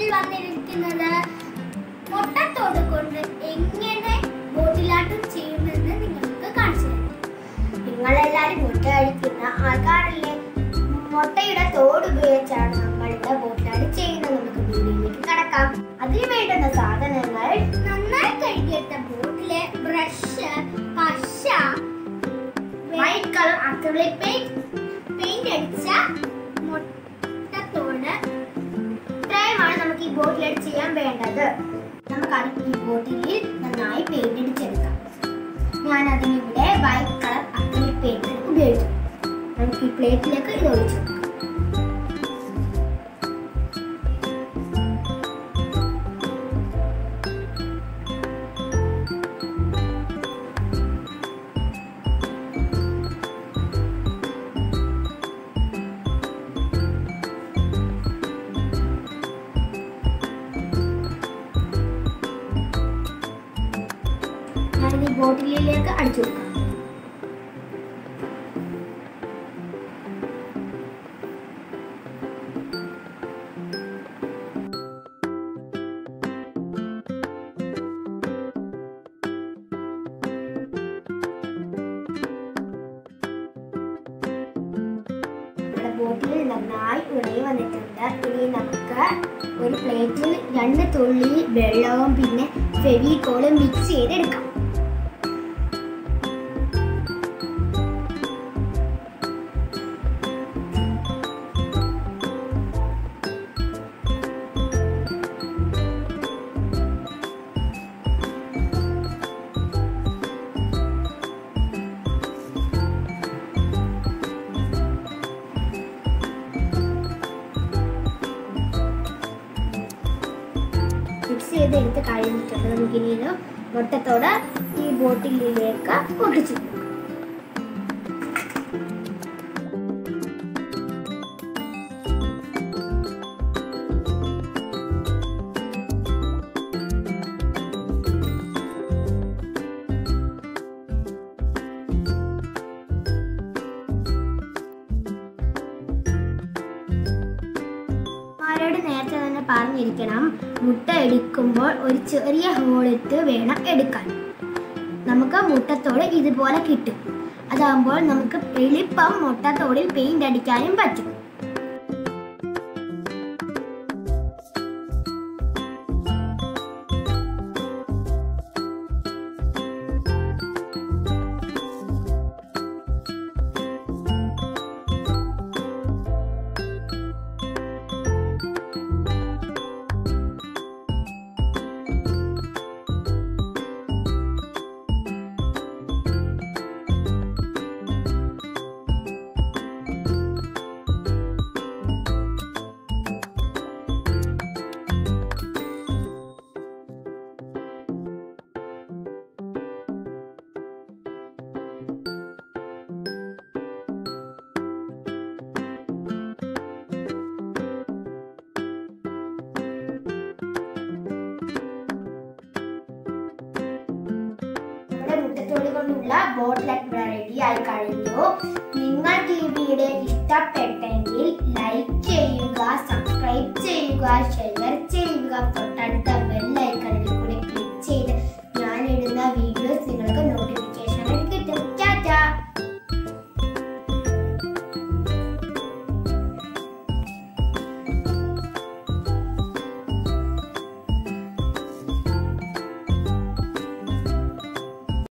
വന്നിരിക്കുന്നത് മുട്ടത്തോട് കൊണ്ട് എങ്ങനെ ബോട്ടിലാട്ടം ചെയ്യുമെന്ന് നിങ്ങൾക്ക് കാണിച്ചു തരാം നിങ്ങളെല്ലാരും മുട്ട കഴിക്കുന്ന ആൾക്കാരല്ലേ മുട്ടയുടെ തോട് ഉപയോഗിച്ചാണ് നമ്മളുടെ ബോട്ടിലാണ് ചെയ്യുന്നത് നമുക്ക് വീടിലേക്ക് കടക്കാം അതിന് വേണ്ടുന്ന സാധനങ്ങൾ നന്നായി കഴുകിയെടുത്ത ബോട്ടിലെ ബ്രഷ് പശ white colour acrylic paint paint അടിച്ച മുട്ടത്തോട് ഇത്രയുമാണ് നമുക്ക് ഈ ബോട്ടിൽ ചെയ്യാൻ വേണ്ടത് നമുക്ക് അത് ഈ ബോട്ടിലിൽ നന്നായി പെയിന്റ് അടിച്ചെടുക്കാം ഞാൻ അതിനിവിടെ വൈറ്റ് കളർ അക്രിലിക് പെയിന്റ് ഉപയോഗിച്ചു നമുക്ക് ഈ പ്ലേറ്റിലേക്ക് ഇത് ഒഴിച്ചു കൊടുക്കാം. ഞാനിത് ഈ ബോട്ടിലിലേക്ക് അടിച്ചു കൊടുക്കാം നമ്മുടെ ബോട്ടിൽ നന്നായി ഉണങ്ങി വന്നിട്ടുണ്ട് ഇനി നമുക്ക് ഒരു പ്ലേറ്റിൽ രണ്ട് തുള്ളി വെള്ളവും പിന്നെ ഫെവിക്കോളും മിക്സ് ചെയ്തെടുക്കാം മിക്സ് ചെയ്തെടുത്ത് കഴിഞ്ഞിട്ടുണ്ട് നമുക്കിനി ഇത് മുട്ടത്തോട് ഈ ബോട്ടിലേക്ക് പൊട്ടിച്ചു ആരോട് നേരത്തെ തന്നെ പറഞ്ഞിരിക്കണം മുട്ട എടുക്കുമ്പോൾ ഒരു ചെറിയ ഹോളിട്ട് വേണം എടുക്കാൻ നമുക്ക് മുട്ടത്തോട് ഇതുപോലെ കിട്ടും അതാകുമ്പോൾ നമുക്ക് എളുപ്പം മുട്ടത്തോടിൽ പെയിന്റ് അടിക്കാനും പറ്റും നമ്മുടെ മുട്ടത്തോടി കൊണ്ടുള്ള ബോട്ടിൽ റെഡി ആയി കഴിഞ്ഞു നിങ്ങൾക്ക് ഈ വീഡിയോ ഇഷ്ടപ്പെട്ടെങ്കിൽ ലൈക്ക് ചെയ്യുക സബ്സ്ക്രൈബ് ചെയ്യുക ഷെയർ ചെയ്യുക തൊട്ടടുത്ത